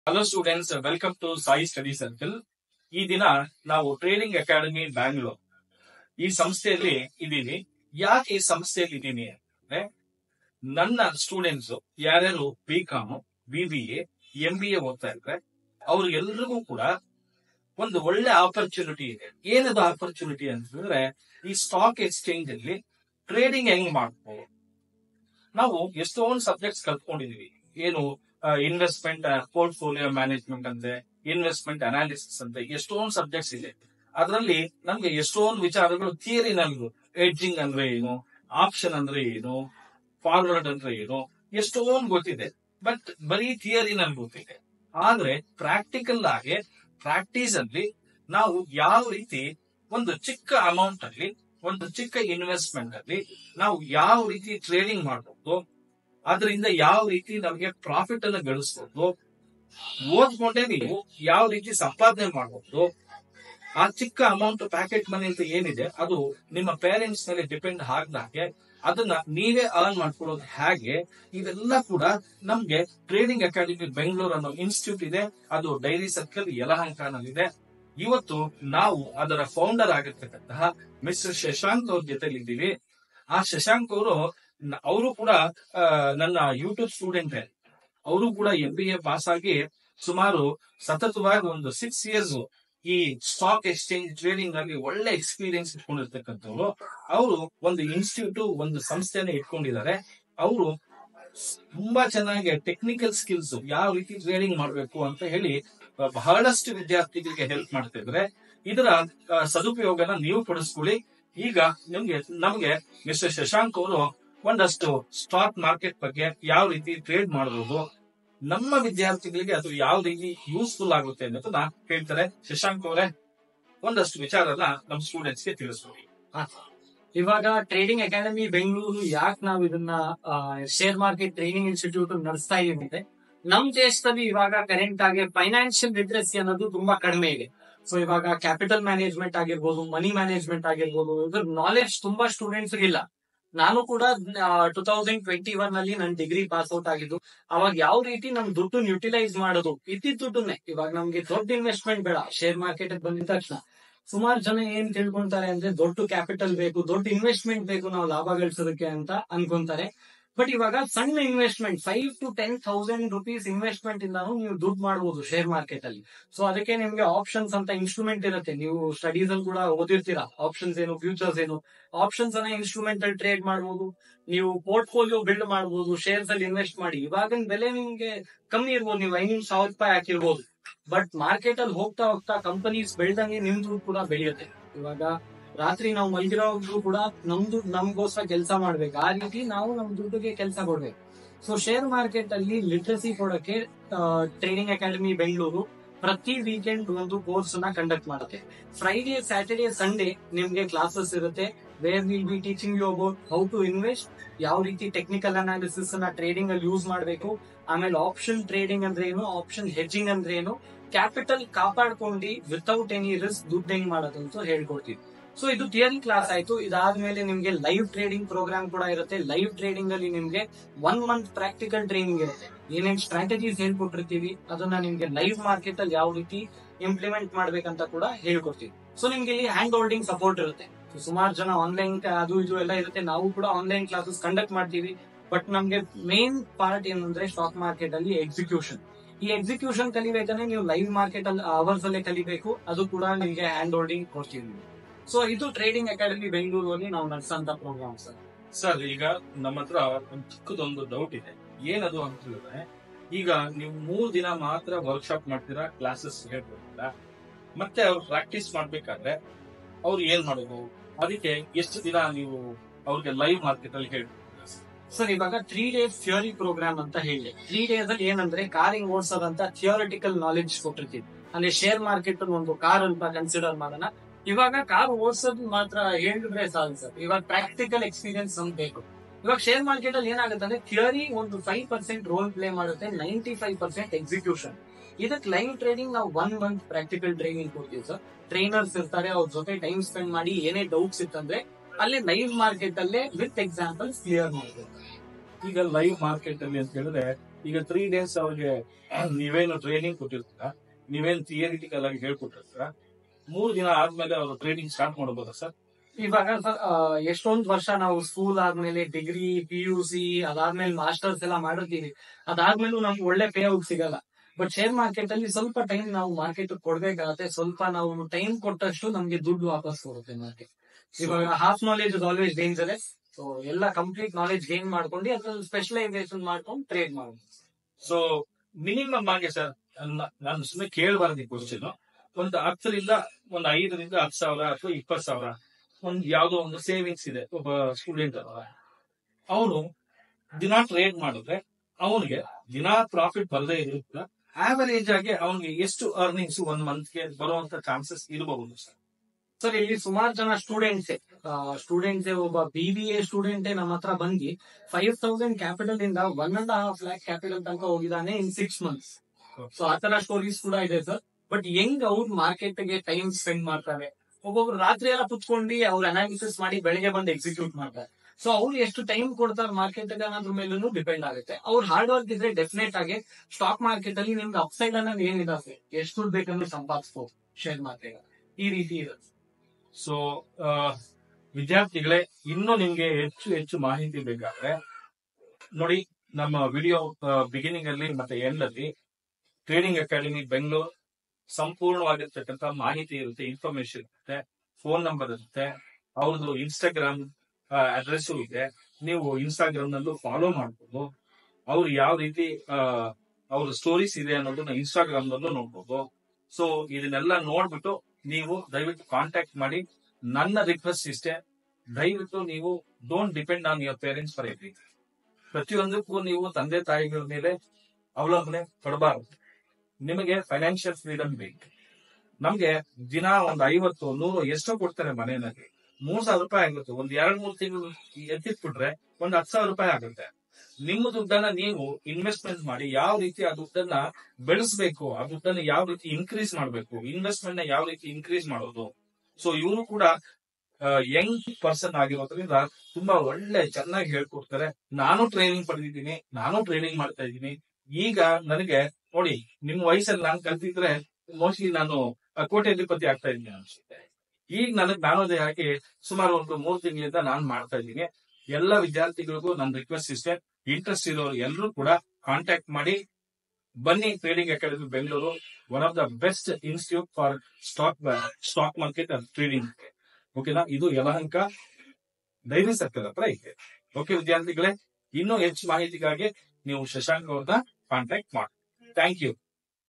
hello students welcome to Sai study circle ಈ ದಿನ ನಾವು ಟ್ರೇಡಿಂಗ್ ಅಕಾಡೆಮಿ ಬ್ಯಾಂಗ್ಳೂರ್ ಈ ಸಂಸ್ಥೆಯಲ್ಲಿ ಇದ್ದೀನಿ ಯಾಕೆ ಈ ಸಂಸ್ಥೆಯಲ್ಲಿ ಇದ್ದೀನಿ ಅಂದ್ರೆ ನನ್ನ ಸ್ಟೂಡೆಂಟ್ಸ್ ಯಾರ್ಯಾರು B com B B A M B A ಓದ್ತಾ ಇದ್ರೆ ಅವ್ರಿಗೆಲ್ರಿಗೂ ಕೂಡ ಒಂದು ಒಳ್ಳೆ ಆಪರ್ಚುನಿಟಿ ಇದೆ ಏನದು ಆಪರ್ಚುನಿಟಿ ಅಂತಂದ್ರೆ ಈ ಸ್ಟಾಕ್ ಎಕ್ಸ್ಚೇಂಜ್ ಅಲ್ಲಿ ಟ್ರೇಡಿಂಗ್ ಹೆಂಗ್ ಮಾಡ್ಬೋದು ನಾವು ಎಷ್ಟೊಂದು ಸಬ್ಜೆಕ್ಟ್ಸ್ ಕಲ್ತ್ಕೊಂಡಿದೀವಿ ಏನು ಇನ್ವೆಸ್ಟ್ಮೆಂಟ್ ಪೋರ್ಟ್ಫೋಲಿಯೋ ಮ್ಯಾನೇಜ್ಮೆಂಟ್ ಅಂತೆ ಇನ್ವೆಸ್ಟ್ಮೆಂಟ್ ಅನಾಲಿಸಿಸ್ ಅಂತ ಎಷ್ಟೊಂದು ಸಬ್ಜೆಕ್ಟ್ಸ್ ಇದೆ ಅದರಲ್ಲಿ ನಮ್ಗೆ ಎಷ್ಟೊಂದು ವಿಚಾರಗಳು ಥಿಯರಿ ನಮ್ಗೆ ಎಡ್ಜಿಂಗ್ ಅಂದ್ರೆ ಏನು ಆಪ್ಷನ್ ಅಂದ್ರೆ ಏನು ಫಾರ್ವರ್ಡ್ ಅಂದ್ರೆ ಏನು ಎಷ್ಟೊಂದು ಗೊತ್ತಿದೆ ಬಟ್ ಬರೀ ಥಿಯರಿ ನಮ್ಗೆ ಗೊತ್ತಿದೆ ಆದ್ರೆ ಪ್ರಾಕ್ಟಿಕಲ್ ಆಗಿ ಪ್ರಾಕ್ಟೀಸ್ ಅಲ್ಲಿ ನಾವು ಯಾವ ರೀತಿ ಒಂದು ಚಿಕ್ಕ ಅಮೌಂಟ್ ಅಲ್ಲಿ ಒಂದು ಚಿಕ್ಕ ಇನ್ವೆಸ್ಟ್ಮೆಂಟ್ ಅಲ್ಲಿ ನಾವು ಯಾವ ರೀತಿ ಟ್ರೇಡಿಂಗ್ ಮಾಡಬಹುದು ಅದರಿಂದ ಯಾವ ರೀತಿ ನಮಗೆ ಪ್ರಾಫಿಟ್ ಅನ್ನು ಗಳಿಸಬಹುದು ಓದ್ಕೊಂಡೇ ನೀವು ಯಾವ ರೀತಿ ಸಂಪಾದನೆ ಮಾಡಬಹುದು ಆ ಚಿಕ್ಕ ಅಮೌಂಟ್ ಪ್ಯಾಕೆಟ್ ಮನಿ ಅಂತ ಏನಿದೆ ಅದು ನಿಮ್ಮ ಪೇರೆಂಟ್ಸ್ ಮೇಲೆ ಡಿಪೆಂಡ್ ಆಗದಾಗೆ ಅದನ್ನ ನೀವೇ ಅರ್ನ್ ಮಾಡ್ಕೊಳ್ಳೋದು ಹೇಗೆ ಇವೆಲ್ಲ ಕೂಡ ನಮ್ಗೆ ಟ್ರೇಡಿಂಗ್ ಅಕಾಡೆಮಿ ಬೆಂಗಳೂರು ಅನ್ನೋ ಇನ್ಸ್ಟಿಟ್ಯೂಟ್ ಇದೆ ಅದು ಡೈರಿ ಸರ್ಕಲ್ ಯಲಹಂಕನಲ್ಲಿದೆ ಇವತ್ತು ನಾವು ಅದರ ಫೌಂಡರ್ ಆಗಿರ್ತಕ್ಕಂತಹ ಮಿಸ್ಟರ್ ಶಶಾಂಕ್ ಅವ್ರ ಜೊತೆಲಿ ಇದ್ದೀವಿ ಆ ಶಶಾಂಕ್ ಅವರು ಅವರು ಕೂಡ ಆ, ನನ್ನ ಯೂಟ್ಯೂಬ್ ಸ್ಟೂಡೆಂಟ್ ಅವರು ಕೂಡ ಎಂ ಬಿ ಎ ಪಾಸ್ ಆಗಿ ಸುಮಾರು ಸತತವಾಗಿ ಒಂದು ಸಿಕ್ಸ್ ಇಯರ್ಸ್ ಈ ಸ್ಟಾಕ್ ಎಕ್ಸ್ಚೇಂಜ್ ಟ್ರೇಡಿಂಗ್ ಅಲ್ಲಿ ಒಳ್ಳೆ ಎಕ್ಸ್ಪೀರಿಯನ್ಸ್ ಇಟ್ಕೊಂಡಿರ್ತಕ್ಕಂಥವ್ರು ಅವರು ಒಂದು ಇನ್ಸ್ಟಿಟ್ಯೂಟ್ ಒಂದು ಸಂಸ್ಥೆನ ಇಟ್ಕೊಂಡಿದ್ದಾರೆ ಅವರು ತುಂಬಾ ಚೆನ್ನಾಗಿ ಟೆಕ್ನಿಕಲ್ ಸ್ಕಿಲ್ಸ್ ಯಾವ ರೀತಿ ಟ್ರೇಡಿಂಗ್ ಮಾಡಬೇಕು ಅಂತ ಹೇಳಿ ಆ, ಬಹಳಷ್ಟು ವಿದ್ಯಾರ್ಥಿಗಳಿಗೆ ಹೆಲ್ಪ್ ಮಾಡ್ತಾ ಇದ್ದಾರೆ ಇದರ ಆ, ಸದುಪಯೋಗನ ನೀವು ಪಡಿಸ್ಕೊಳ್ಳಿ ಈಗ ನಿಮ್ಗೆ ನಮ್ಗೆ ಮಿಸ್ಟರ್ ಶಶಾಂಕ್ ಅವರು ಒಂದಷ್ಟು ಸ್ಟಾಕ್ ಮಾರ್ಕೆಟ್ ಬಗ್ಗೆ ಯಾವ ರೀತಿ ಟ್ರೇಡ್ ಮಾಡಬಹುದು ನಮ್ಮ ವಿದ್ಯಾರ್ಥಿಗಳಿಗೆ ಅದು ಯಾವ ರೀತಿ ಯೂಸ್ಫುಲ್ ಆಗುತ್ತೆ ಅನ್ನೋದನ್ನ ಹೇಳ್ತಾರೆ ಶಶಾಂಕ್ ಅವರೇ ಒಂದಷ್ಟು ವಿಚಾರನ ನಮ್ಮ ಸ್ಟೂಡೆಂಟ್ಸ್ ಗೆ ತಿಳಿಸ್ಕೊಡಿ ಇವಾಗ ಟ್ರೇಡಿಂಗ್ ಅಕಾಡೆಮಿ ಬೆಂಗಳೂರು ಯಾಕೆ ನಾವು ಇದನ್ನ ಶೇರ್ ಮಾರ್ಕೆಟ್ ಟ್ರೈನಿಂಗ್ ಇನ್ಸ್ಟಿಟ್ಯೂಟ್ ನಡೆಸ್ತಾ ಇದೀವಿ ಅಂದ್ರೆ ನಮ್ ದೇಶದಲ್ಲಿ ಇವಾಗ ಕರೆಂಟ್ ಆಗಿ ಫೈನಾನ್ಷಿಯಲ್ ಲಿಟ್ರಸಿ ಅನ್ನೋದು ತುಂಬಾ ಕಡಿಮೆ ಇದೆ ಸೊ ಇವಾಗ ಕ್ಯಾಪಿಟಲ್ ಮ್ಯಾನೇಜ್ಮೆಂಟ್ ಆಗಿರ್ಬೋದು ಮನಿ ಮ್ಯಾನೇಜ್ಮೆಂಟ್ ಆಗಿರ್ಬೋದು ಇದ್ರ ನಾಲೆಡ್ಜ್ ತುಂಬಾ ಸ್ಟೂಡೆಂಟ್ಸ್ ಇಲ್ಲ ನಾನು ಕೂಡ ಟೂ ತೌಸಂಡ್ ಟ್ವೆಂಟಿ ಒನ್ ಅಲ್ಲಿ ನನ್ನ ಡಿಗ್ರಿ ಪಾಸ್ ಔಟ್ ಆಗಿದ್ದು ಅವಾಗ ಯಾವ ರೀತಿ ನಮ್ ದುಡ್ಡು ಯುಟಿಲೈಸ್ ಮಾಡೋದು ಇದ್ದಿದ್ ದುಡ್ಡನ್ನೇ ಇವಾಗ ನಮ್ಗೆ ದೊಡ್ಡ ಇನ್ವೆಸ್ಟ್ಮೆಂಟ್ ಬೇಡ ಶೇರ್ ಮಾರ್ಕೆಟ್ ಬಂದಿದ ತಕ್ಷಣ ಸುಮಾರು ಜನ ಏನ್ ತಿಳ್ಕೊಂತಾರೆ ಅಂದ್ರೆ ದೊಡ್ಡ ಕ್ಯಾಪಿಟಲ್ ಬೇಕು ದೊಡ್ಡ ಇನ್ವೆಸ್ಟ್ಮೆಂಟ್ ಬೇಕು ನಾವು ಲಾಭ ಗಳಿಸೋದಕ್ಕೆ ಅಂತ ಅನ್ಕೊಂತಾರೆ ಬಟ್ ಇವಾಗ ಸಣ್ಣ investment five to ten thousand rupees investment ಇಂದಾನು ನೀವು ದುಡ್ಡು ಮಾಡಬಹುದು ಶೇರ್ ಮಾರ್ಕೆಟ್ ಅಲ್ಲಿ ಸೊ ಅದಕ್ಕೆ ನಿಮ್ಗೆ ಆಪ್ಷನ್ಸ್ ಅಂತ ಇನ್ಸ್ಟ್ರೂಮೆಂಟ್ ಇರುತ್ತೆ ನೀವು ಸ್ಟಡೀಸ್ ಅಲ್ಲಿ ಕೂಡ ಓದಿರ್ತೀರಾ ಆಪ್ಷನ್ಸ್ ಏನು ಫ್ಯೂಚರ್ಸ್ ಏನು ಆಪ್ಷನ್ಸ್ ಅನ್ನ ಇನ್ಸ್ಟ್ರೂಮೆಂಟ್ ಅಲ್ಲಿ ಟ್ರೇಡ್ ಮಾಡಬಹುದು ನೀವು ಪೋರ್ಟ್ಫೋಲಿಯೋ ಬಿಲ್ಡ್ ಮಾಡಬಹುದು ಶೇರ್ಸ್ ಅಲ್ಲಿ ಇನ್ವೆಸ್ಟ್ ಮಾಡಿ ಇವಾಗಿನ ಬೆಲೆ ನಿಮ್ಗೆ ಕಮ್ಮಿ ಇರ್ಬೋದು ನೀವು ಐನೂರು ಸಾವಿರ ರೂಪಾಯಿ ಹಾಕಿರ್ಬೋದು ಬಟ್ ಮಾರ್ಕೆಟ್ ಅಲ್ಲಿ ಹೋಗ್ತಾ ಹೋಗ್ತಾ ಕಂಪನೀಸ್ ಬೆಳ್ದಂಗೆ ನಿಮ್ದು ಕೂಡ ಬೆಳೆಯುತ್ತೆ ಇವಾಗ ರಾತ್ರಿ ನಾವು ಮಲಗಿರೋದು ಕೂಡ ನಮ್ದು ನಮ್ಗೋಸ್ಕರ ಕೆಲಸ ಮಾಡ್ಬೇಕು ಆ ರೀತಿ ನಾವು ನಮ್ ದುಡ್ಡಿಗೆ ಕೆಲಸ ಕೊಡ್ಬೇಕು ಸೊ ಶೇರ್ ಮಾರ್ಕೆಟ್ ಅಲ್ಲಿ ಲಿಟ್ರಸಿ ಕೊಡಕ್ಕೆ ಟ್ರೇಡಿಂಗ್ ಅಕಾಡೆಮಿ ಬೆಂಗಳೂರು ಪ್ರತಿ ವೀಕೆಂಡ್ ಒಂದು ಕೋರ್ಸ್ ನ ಕಂಡಕ್ಟ್ ಮಾಡುತ್ತೆ ಫ್ರೈಡೆ ಸ್ಯಾಟರ್ಡೆ ಸಂಡೇ ನಿಮ್ಗೆ ಕ್ಲಾಸಸ್ ಇರುತ್ತೆ where will be teaching you about how to invest ಯಾವ ರೀತಿ ಟೆಕ್ನಿಕಲ್ ಅನಾಲಿಸಿಸ್ ನ ಟ್ರೇಡಿಂಗ್ ಅಲ್ಲಿ ಯೂಸ್ ಮಾಡಬೇಕು ಆಮೇಲೆ ಆಪ್ಷನ್ ಟ್ರೇಡಿಂಗ್ ಅಂದ್ರೆ ಏನು ಆಪ್ಷನ್ ಹೆಡ್ಜಿಂಗ್ ಅಂದ್ರೆ ಏನು ಕ್ಯಾಪಿಟಲ್ ಕಾಪಾಡ್ಕೊಂಡು ವಿತೌಟ್ ಎನಿ ರಿಸ್ಕ್ ದುಡ್ಡು ಹೆಂಗ್ ಮಾಡೋದು ಅಂತ ಹೇಳ್ಕೊಡ್ತೀವಿ ಸೊ ಇದು ಥಿಯರಿ ಕ್ಲಾಸ್ ಆಯ್ತು ಇದಾದ್ಮೇಲೆ ನಿಮ್ಗೆ ಲೈವ್ ಟ್ರೇಡಿಂಗ್ ಪ್ರೋಗ್ರಾಮ್ ಕೂಡ ಇರುತ್ತೆ ಲೈವ್ ಟ್ರೇಡಿಂಗ್ ಅಲ್ಲಿ ನಿಮ್ಗೆ ಒನ್ ಮಂತ್ ಪ್ರಾಕ್ಟಿಕಲ್ ಟ್ರೈನಿಂಗ್ ಇರುತ್ತೆ ಏನೇನ್ ಸ್ಟ್ರಾಟಜೀಸ್ ಹೇಳ್ಕೊಟ್ಟಿರ್ತೀವಿ ಅದನ್ನ ನಿಮ್ಗೆ ಲೈವ್ ಮಾರ್ಕೆಟ್ ಅಲ್ಲಿ ಯಾವ ರೀತಿ ಇಂಪ್ಲಿಮೆಂಟ್ ಮಾಡ್ಬೇಕಂತ ಕೂಡ ಹೇಳ್ಕೊಡ್ತೀವಿ ಸೊ ನಿಮ್ಗೆ ಇಲ್ಲಿ ಹ್ಯಾಂಡ್ ಹೋಲ್ಡಿಂಗ್ ಸಪೋರ್ಟ್ ಇರುತ್ತೆ ಸುಮಾರು ಜನ ಆನ್ಲೈನ್ ಅದು ಇದು ಎಲ್ಲ ಇರುತ್ತೆ ನಾವು ಕೂಡ ಆನ್ಲೈನ್ ಕ್ಲಾಸಸ್ ಕಂಡಕ್ಟ್ ಮಾಡ್ತೀವಿ ಬಟ್ ನಮ್ಗೆ ಮೇನ್ ಪಾರ್ಟ್ ಏನಂದ್ರೆ ಸ್ಟಾಕ್ ಮಾರ್ಕೆಟ್ ಅಲ್ಲಿ ಎಕ್ಸಿಕ್ಯೂಷನ್ ಈ ಎಕ್ಸಿಕ್ಯೂಷನ್ ಕಲಿಬೇಕಂದ್ರೆ ನೀವು ಲೈವ್ ಮಾರ್ಕೆಟ್ ಅಲ್ಲಿ ಅವರ್ಸ್ ಅಲ್ಲೇ ಕಲಿಬೇಕು ಅದು ಕೂಡ ನಿಮ್ಗೆ ಹ್ಯಾಂಡ್ ಹೋಲ್ಡಿಂಗ್ ಕೊಡ್ತೀವಿ ಸೊ ಇದು ಟ್ರೇಡಿಂಗ್ ಅಕಾಡೆಮಿ ಬೆಂಗಳೂರಲ್ಲಿ ನಾವು ನಡೆಸಂತ ಪ್ರೋಗ್ರಾಮ್ ಸರ್ ಸರ್ ಈಗ ನಮ್ಮ ಹತ್ರ ಒಂದು ಚಿಕ್ಕದೊಂದು ಡೌಟ್ ಇದೆ ಏನದು ಅಂತ ಹೇಳಿದ್ರೆ ಈಗ ನೀವು ಮೂರ್ ದಿನ ಮಾತ್ರ ವರ್ಕ್ಶಾಪ್ ಮಾಡ್ತೀರಾ ಕ್ಲಾಸಸ್ ಹೇಳ್ಕೊಡ್ತೀರಾ ಮತ್ತೆ ಅವ್ರು ಪ್ರಾಕ್ಟೀಸ್ ಮಾಡ್ಬೇಕಾದ್ರೆ ಅವ್ರು ಏನ್ ಮಾಡೋದು ಅದಕ್ಕೆ ಎಷ್ಟು ದಿನ ನೀವು ಅವ್ರಿಗೆ ಲೈವ್ ಮಾರ್ಕೆಟ್ ಅಲ್ಲಿ ಹೇಳ್ಕೊಡ್ತೀರಾ ಸರ್ ಇವಾಗ ತ್ರೀ ಡೇಸ್ ಥಿಯರಿ ಪ್ರೋಗ್ರಾಮ್ ಅಂತ ಹೇಳಿ ತ್ರೀ ಡೇಸ್ ಅಲ್ಲಿ ಏನಂದ್ರೆ ಕಾರಿಂಗ್ ಓಡಿಸೋದಂತ ಥಿಯೋರಿಟಿಕಲ್ ನಾಲೆಡ್ಜ್ ಕೊಟ್ಟಿರ್ತೀವಿ ಅಂದ್ರೆ ಶೇರ್ ಮಾರ್ಕೆಟ್ ಒಂದು ಕಾರ್ ಅಂತ ಕನ್ಸಿಡರ್ ಮಾಡೋಣ ಇವಾಗ ಕಾರ್ ಓಡಿಸೋದು ಮಾತ್ರ ಹೇಳಿದ್ರೆ ಸಾಕು ಸರ್ ಇವಾಗ ಪ್ರಾಕ್ಟಿಕಲ್ ಎಕ್ಸ್ಪೀರಿಯನ್ಸ್ ನಮ್ಗೆ ಬೇಕು ಇವಾಗ ಶೇರ್ ಮಾರ್ಕೆಟ್ ಅಲ್ಲಿ ಏನಾಗುತ್ತೆ ಅಂದ್ರೆ ಥಿಯರಿ ಒಂದು ಫೈವ್ ಪರ್ಸೆಂಟ್ ರೋಲ್ ಪ್ಲೇ ಮಾಡುತ್ತೆ ನೈಂಟಿ ಫೈವ್ ಪರ್ಸೆಂಟ್ ಎಕ್ಸಿಕ್ಯೂಷನ್ ಇದಕ್ಕೆ ಲೈವ್ ಟ್ರೇಡಿಂಗ್ ನಾವು ಒನ್ ಮಂತ್ ಪ್ರಾಕ್ಟಿಕಲ್ ಟ್ರೈನಿಂಗ್ ಕೊಡ್ತೀವಿ ಸರ್ ಟ್ರೈನರ್ಸ್ ಇರ್ತಾರೆ ಅವ್ರ ಜೊತೆ ಟೈಮ್ ಸ್ಪೆಂಡ್ ಮಾಡಿ ಏನೇ ಡೌಟ್ಸ್ ಇತ್ತಂದ್ರೆ ಅಲ್ಲಿ ಲೈವ್ ಮಾರ್ಕೆಟ್ ಅಲ್ಲೇ ವಿತ್ ಎಕ್ಸಾಂಪಲ್ಸ್ ಕ್ಲಿಯರ್ ಮಾಡ್ಬೇಕು ಈಗ ಲೈವ್ ಮಾರ್ಕೆಟ್ ಅಲ್ಲಿ ಅಂತ ಹೇಳಿದ್ರೆ ಈಗ ತ್ರೀ ಡೇಸ್ ಅವ್ರಿಗೆ ನೀವೇನು ಟ್ರೈನಿಂಗ್ ಕೊಟ್ಟಿರ್ತೀರ ನೀವೇನು ಥಿಯರಿಟಿಕಲ್ ಆಗಿ ಹೇಳ್ಕೊಟ್ಟಿರ್ತೀರ ಮೂರು ದಿನ ಆದ್ಮೇಲೆ ಅವರು ಟ್ರೈನಿಂಗ್ ಸ್ಟಾರ್ಟ್ ಮಾಡಬಹುದಾ ಸರ್ ಇವಾಗ ಸರ್ ಎಷ್ಟೊಂದ್ ವರ್ಷ ನಾವು ಸ್ಕೂಲ್ ಆದ್ಮೇಲೆ ಡಿಗ್ರಿ ಪಿ ಯು ಸಿ ಅದಾದ್ಮೇಲೆ ಮಾಸ್ಟರ್ಸ್ ಎಲ್ಲ ಮಾಡಿರ್ತೀವಿ ಅದಾದ್ಮೇಲೂ ನಮ್ಗೆ ಒಳ್ಳೆ ಪೇ ಔಟ್ ಸಿಗಲ್ಲ ಬಟ್ ಶೇರ್ ಮಾರ್ಕೆಟ್ ಅಲ್ಲಿ ಸ್ವಲ್ಪ ಟೈಮ್ ನಾವು ಮಾರ್ಕೆಟ್ ಕೊಡ್ಬೇಕಾಗತ್ತೆ ಸ್ವಲ್ಪ ನಾವು ಟೈಮ್ ಕೊಟ್ಟಷ್ಟು ನಮ್ಗೆ ದುಡ್ಡು ವಾಪಸ್ ಬರುತ್ತೆ ಮಾರ್ಕೆಟ್ ಇವಾಗ half knowledge is always dangerous so ಎಲ್ಲ ಕಂಪ್ಲೀಟ್ ನಾಲೆಜ್ ಗೇನ್ ಮಾಡ್ಕೊಂಡು ಅದ್ರಲ್ಲಿ ಸ್ಪೆಷಲೈಸೇಷನ್ ಮಾಡ್ಕೊಂಡು ಟ್ರೇಡ್ ಮಾಡ್ಬೋದು ಸೊ ಮಿನಿಮಮ್ ಆಗಿ ಸರ್ ನಾನು ಸುಮ್ಮನೆ ಕೇಳಬಾರ್ದು ಕ್ವಶನ್ ಒಂದು ಹತ್ತರಿಂದ ಒಂದು ಐದರಿಂದ ಹತ್ತು ಸಾವಿರ ಅಥವಾ ಇಪ್ಪತ್ತು ಸಾವಿರ ಒಂದು ಯಾವ್ದೋ ಒಂದು ಸೇವಿಂಗ್ಸ್ ಇದೆ ಒಬ್ಬ ಸ್ಟೂಡೆಂಟ್ ಅಲ್ಲ ಅವನು ದಿನಾ ಟ್ರೇಡ್ ಮಾಡಿದ್ರೆ ಅವನಿಗೆ ದಿನಾ ಪ್ರಾಫಿಟ್ ಬರದೇ ಇರುತ್ತೆ ಆವರೇಜ್ ಆಗಿ ಅವನಿಗೆ ಎಷ್ಟು ಅರ್ನಿಂಗ್ಸ್ ಒಂದ್ ಮಂತ್ಗೆ ಬರುವಂತ ಚಾನ್ಸಸ್ ಇರಬಹುದು ಸರ್ ಸರ್ ಇಲ್ಲಿ ಸುಮಾರು ಜನ ಸ್ಟೂಡೆಂಟ್ಸ್ ಸ್ಟೂಡೆಂಟ್ಸ್ ಒಬ್ಬ ಬಿ ಬಿ ಎ ಸ್ಟೂಡೆಂಟ್ ನಮ್ಮ ಹತ್ರ ಬಂದು ಫೈವ್ ತೌಸಂಡ್ ಕ್ಯಾಪಿಟಲ್ ಇಂದ one and half lakh capital ತನಕ ಹೋಗಿದ್ದಾನೆ ಇನ್ ಸಿಕ್ಸ್ ಮಂತ್ಸ್ ಸೊ ಆತರ ಸ್ಟೋರೀಸ್ ಕೂಡ ಇದೆ ಸರ್ ಬಟ್ ಹೆಂಗ್ ಅವ್ರು ಮಾರ್ಕೆಟ್ ಗೆ ಟೈಮ್ ಸ್ಪೆಂಡ್ ಮಾಡ್ತಾರೆ ಒಬ್ಬೊಬ್ರು ರಾತ್ರಿ ಎಲ್ಲ ಕುತ್ಕೊಂಡು ಅವ್ರ ಅನಾಲಿಸಿಸ್ ಮಾಡಿ ಬೆಳಿಗ್ಗೆ ಬಂದು ಎಕ್ಸಿಕ್ಯೂಟ್ ಮಾಡ್ತಾರೆ ಸೊ ಅವ್ರು ಎಷ್ಟು ಟೈಮ್ ಕೊಡ್ತಾರೆ ಮಾರ್ಕೆಟ್ ಅನ್ನೋದ್ರ ಮೇಲೂ ಡಿಪೆಂಡ್ ಆಗುತ್ತೆ ಅವ್ರ ಹಾರ್ಡ್ ವರ್ಕ್ ಇದ್ರೆ ಡೆಫಿನೆಟ್ ಆಗಿ ಸ್ಟಾಕ್ ಮಾರ್ಕೆಟ್ ಅಲ್ಲಿ ನಿಮ್ಗೆ ಅಪ್ಸೈಡ್ ಅನ್ನೋದು ಏನಿದೆ ಎಷ್ಟು ದುಡ್ಡು ಬೇಕಂದ್ರೆ ಸಂಪಾದಿಸ್ಬೋದು ಶೇರ್ ಮಾರ್ಕೆಟ್ ಈ ರೀತಿ ಇರುತ್ತೆ ಸೊ ವಿದ್ಯಾರ್ಥಿಗಳೇ ಇನ್ನೂ ನಿಮ್ಗೆ ಹೆಚ್ಚು ಹೆಚ್ಚು ಮಾಹಿತಿ ಬೇಕಾದ್ರೆ ನೋಡಿ ನಮ್ಮ ವಿಡಿಯೋ ಬಿಗಿನಿಂಗ್ ಅಲ್ಲಿ ಮತ್ತೆ ಎಂಡ್ ಅಲ್ಲಿ ಟ್ರೇಡಿಂಗ್ ಅಕಾಡೆಮಿ ಬೆಂಗಳೂರು ಸಂಪೂರ್ಣವಾಗಿರ್ತಕ್ಕಂಥ ಮಾಹಿತಿ ಇರುತ್ತೆ ಇನ್ಫಾರ್ಮೇಶನ್ ಇರುತ್ತೆ ಫೋನ್ ನಂಬರ್ ಇರುತ್ತೆ ಅವ್ರದ್ದು ಇನ್ಸ್ಟಾಗ್ರಾಮ್ ಅಡ್ರೆಸ್ ಇದೆ ನೀವು ಇನ್ಸ್ಟಾಗ್ರಾಮ್ ನಲ್ಲೂ ಫಾಲೋ ಮಾಡ್ಬೋದು ಅವ್ರು ಯಾವ ರೀತಿ ಅವ್ರ ಸ್ಟೋರೀಸ್ ಇದೆ ಅನ್ನೋದನ್ನ ಇನ್ಸ್ಟಾಗ್ರಾಮ್ ನಲ್ಲೂ ನೋಡ್ಬೋದು ಸೊ ಇದನ್ನೆಲ್ಲ ನೋಡ್ಬಿಟ್ಟು ನೀವು ದಯವಿಟ್ಟು ಕಾಂಟ್ಯಾಕ್ಟ್ ಮಾಡಿ ನನ್ನ ರಿಕ್ವೆಸ್ಟ್ ಇಷ್ಟೇ ದಯವಿಟ್ಟು ನೀವು don't depend on your parents for every ಪ್ರತಿಯೊಂದಕ್ಕೂ ನೀವು ತಂದೆ ತಾಯಿಗಳ ಮೇಲೆ ಅವಲಂಬನೆ ಪಡಬಾರದು ನಿಮಗೆ ಫೈನಾನ್ಷಿಯಲ್ ಫ್ರೀಡಮ್ ಬೇಕು ನಮ್ಗೆ ದಿನ ಒಂದ್ ಐವತ್ತು ನೂರು ಎಷ್ಟೋ ಕೊಡ್ತಾರೆ ಮನೆಯಲ್ಲಿ ಮೂರ್ ಸಾವಿರ ರೂಪಾಯಿ ಆಗುತ್ತೆ ಒಂದ್ ಎರಡ್ ಮೂರ್ ತಿಂಗಳು ಎತ್ತಿಟ್ಬಿಟ್ರೆ ಒಂದ್ ಹತ್ತು ಸಾವಿರ ರೂಪಾಯಿ ಆಗುತ್ತೆ ನಿಮ್ಮ ದುಡ್ಡನ್ನ ನೀವು ಇನ್ವೆಸ್ಟ್ಮೆಂಟ್ ಮಾಡಿ ಯಾವ ರೀತಿ ಆ ದುಡ್ಡನ್ನ ಬೆಳೆಸಬೇಕು ಆ ದುಡ್ಡನ್ನ ಯಾವ ರೀತಿ ಇನ್ಕ್ರೀಸ್ ಮಾಡಬೇಕು ಇನ್ವೆಸ್ಟ್ಮೆಂಟ್ ನ ಯಾವ ರೀತಿ ಇನ್ಕ್ರೀಸ್ ಮಾಡೋದು ಸೊ ಇವರು ಕೂಡ ಯಂಗ್ ಪರ್ಸನ್ ಆಗಿರೋದ್ರಿಂದ ತುಂಬಾ ಒಳ್ಳೆ ಚೆನ್ನಾಗಿ ಹೇಳ್ಕೊಡ್ತಾರೆ ನಾನು ಟ್ರೈನಿಂಗ್ ಪಡೆದಿದ್ದೀನಿ ನಾನು ಟ್ರೈನಿಂಗ್ ಮಾಡ್ತಾ ಇದ್ದೀನಿ ಈಗ ನನಗೆ ನೋಡಿ ನಿಮ್ ವಯಸ್ಸಲ್ಲಿ ನಾನು ಕಲ್ತಿದ್ರೆ ಮೋಸ್ಟ್ಲಿ ನಾನು ಕೋಟ್ಯಾಧಿಪತಿ ಆಗ್ತಾ ಇದ್ದೀನಿ ಅನ್ಸುತ್ತೆ ಈಗ ನನಗೆ ಜ್ಞಾನೋದಯ ಆಗಿ ಸುಮಾರು ಒಂದು ಮೂರು ತಿಂಗಳಿಂದ ನಾನು ಮಾಡ್ತಾ ಇದ್ದೀನಿ ಎಲ್ಲ ವಿದ್ಯಾರ್ಥಿಗಳಿಗೂ ನನ್ನ ರಿಕ್ವೆಸ್ಟ್ ಇಷ್ಟೇ ಇಂಟ್ರೆಸ್ಟ್ ಇರೋರು ಎಲ್ಲರೂ ಕೂಡ ಕಾಂಟ್ಯಾಕ್ಟ್ ಮಾಡಿ ಬನ್ನಿ trading academy Bengaluru one of the best institute for stock stock market and trading ಓಕೆನಾ ಇದು ಯಲಹಂಕ ಡೈರಿ ಸರ್ಕಲ್ ಹತ್ರ ಇದೆ ಓಕೆ ವಿದ್ಯಾರ್ಥಿಗಳೇ ಇನ್ನೂ ಹೆಚ್ಚು ಮಾಹಿತಿಗಾಗಿ ನೀವು ಶಶಾಂಕ್ ಅವ್ರನ್ನ ಕಾಂಟ್ಯಾಕ್ಟ್ ಮಾಡಿ ಥ್ಯಾಂಕ್ ಯು